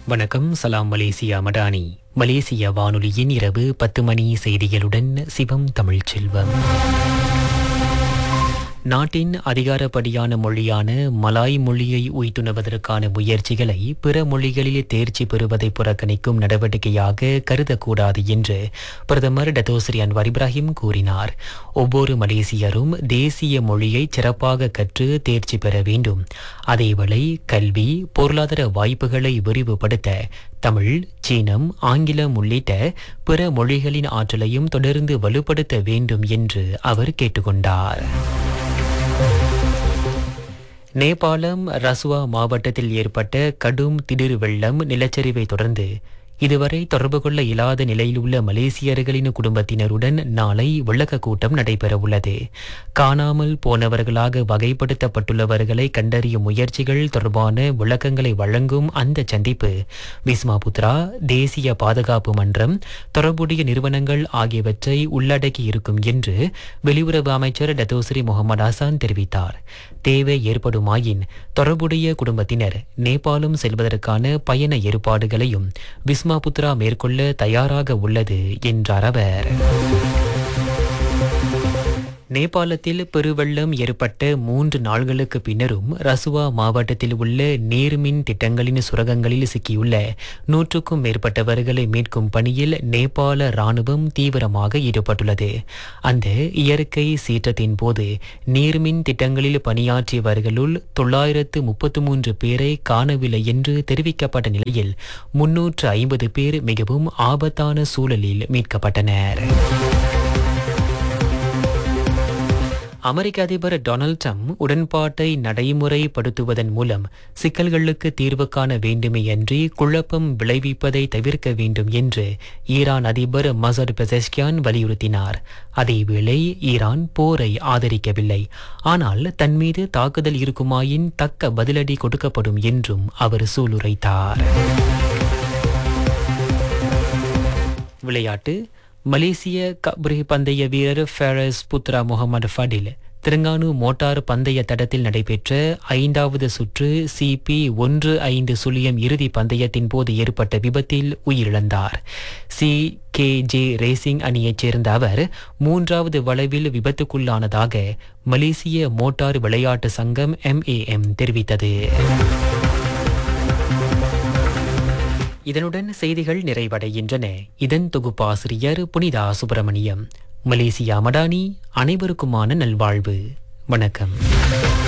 வணக்கம் சலாம் மலேசியா மடானி மலேசிய வானொலியின் இரவு பத்து மணி செய்திகளுடன் சிவம் தமிழ்ச்செல்வம் நாட்டின் அதிகாரப்படியான மொழியான மலாய் மொழியை உய்த்துணர்வதற்கான முயற்சிகளை பிற மொழிகளில் தேர்ச்சி பெறுவதை புறக்கணிக்கும் நடவடிக்கையாக கருதக்கூடாது என்று பிரதமர் டத்தோஸ்ரீ அன்வார் இப்ராஹிம் கூறினார் ஒவ்வொரு மலேசியரும் தேசிய மொழியை சிறப்பாக கற்று தேர்ச்சி பெற வேண்டும் அதேவேளை கல்வி பொருளாதார வாய்ப்புகளை விரிவுபடுத்த தமிழ் சீனம் ஆங்கிலம் உள்ளிட்ட பிற மொழிகளின் ஆற்றலையும் தொடர்ந்து வலுப்படுத்த வேண்டும் என்று அவர் கேட்டுக்கொண்டார் நேபாளம் ரசுவா மாவட்டத்தில் ஏற்பட்ட கடும் திடீர் வெள்ளம் நிலச்சரிவை தொடர்ந்து இதுவரை தொடர்பு கொள்ள இயலாத நிலையில் உள்ள மலேசியர்களின் குடும்பத்தினருடன் நாளை விளக்க கூட்டம் நடைபெறவுள்ளது காணாமல் போனவர்களாக வகைப்படுத்தப்பட்டுள்ளவர்களை கண்டறியும் முயற்சிகள் தொடர்பான விளக்கங்களை வழங்கும் அந்த சந்திப்பு விஸ்மா புத்ரா தேசிய பாதுகாப்பு மன்றம் தொடர்புடைய நிறுவனங்கள் ஆகியவற்றை உள்ளடக்கி இருக்கும் என்று வெளியுறவு அமைச்சர் டத்தோஸ்ரீ முகமது ஹசான் தெரிவித்தார் தேவை ஏற்படுமாயின் தொடர்புடைய குடும்பத்தினர் நேபாளம் செல்வதற்கான பயண ஏற்பாடுகளையும் விஸ்மா புத்ரா மேற்கொள்ள தயாராக உள்ளது என்றார் அவர் நேபாளத்தில் பெருவெள்ளம் ஏற்பட்ட மூன்று நாள்களுக்கு பின்னரும் ரசுவா மாவட்டத்தில் உள்ள நீர்மின் திட்டங்களின் சுரங்கங்களில் சிக்கியுள்ள நூற்றுக்கும் மேற்பட்டவர்களை மீட்கும் பணியில் நேபாள ராணுவம் தீவிரமாக ஈடுபட்டுள்ளது அந்த இயற்கை சீற்றத்தின் போது நீர்மின் திட்டங்களில் பணியாற்றியவர்களுள் தொள்ளாயிரத்து முப்பத்து மூன்று பேரை காணவில்லை என்று தெரிவிக்கப்பட்ட நிலையில் முன்னூற்று ஐம்பது பேர் மிகவும் ஆபத்தான சூழலில் மீட்கப்பட்டனர் அமெரிக்க அதிபர் டொனால்ட் ட்ரம்ப் உடன்பாட்டை நடைமுறைப்படுத்துவதன் மூலம் சிக்கல்களுக்கு தீர்வு காண வேண்டுமேயன்றி குழப்பம் விளைவிப்பதை தவிர்க்க வேண்டும் என்று ஈரான் அதிபர் மசட் பெசஸ்கியான் வலியுறுத்தினார் அதேவேளை ஈரான் போரை ஆதரிக்கவில்லை ஆனால் தன் மீது தாக்குதல் இருக்குமாயின் தக்க பதிலடி கொடுக்கப்படும் என்றும் அவர் சூளுரைத்தார் விளையாட்டு மலேசிய கப்ரி பந்தய வீரர் Faris Putra Mohamad Fadil Terengganu motor பந்தய தடத்தில் நடைபெற்ற ஐந்தாவது சுற்று சிபி ஒன்று ஐந்து சுழியம் இறுதி பந்தயத்தின் போது ஏற்பட்ட விபத்தில் உயிரிழந்தார் சி கே ஜே ரேசிங் அணியைச் சேர்ந்த அவர் மூன்றாவது வளைவில் விபத்துக்குள்ளானதாக மலேசிய மோட்டார் விளையாட்டு சங்கம் எம்ஏஎம் தெரிவித்தது இதனுடன் செய்திகள் நிறைவடைகின்றன இதன் தொகுப்பாசிரியர் புனிதா சுப்பிரமணியம் மலேசியா மடானி அனைவருக்குமான நல்வாழ்வு வணக்கம்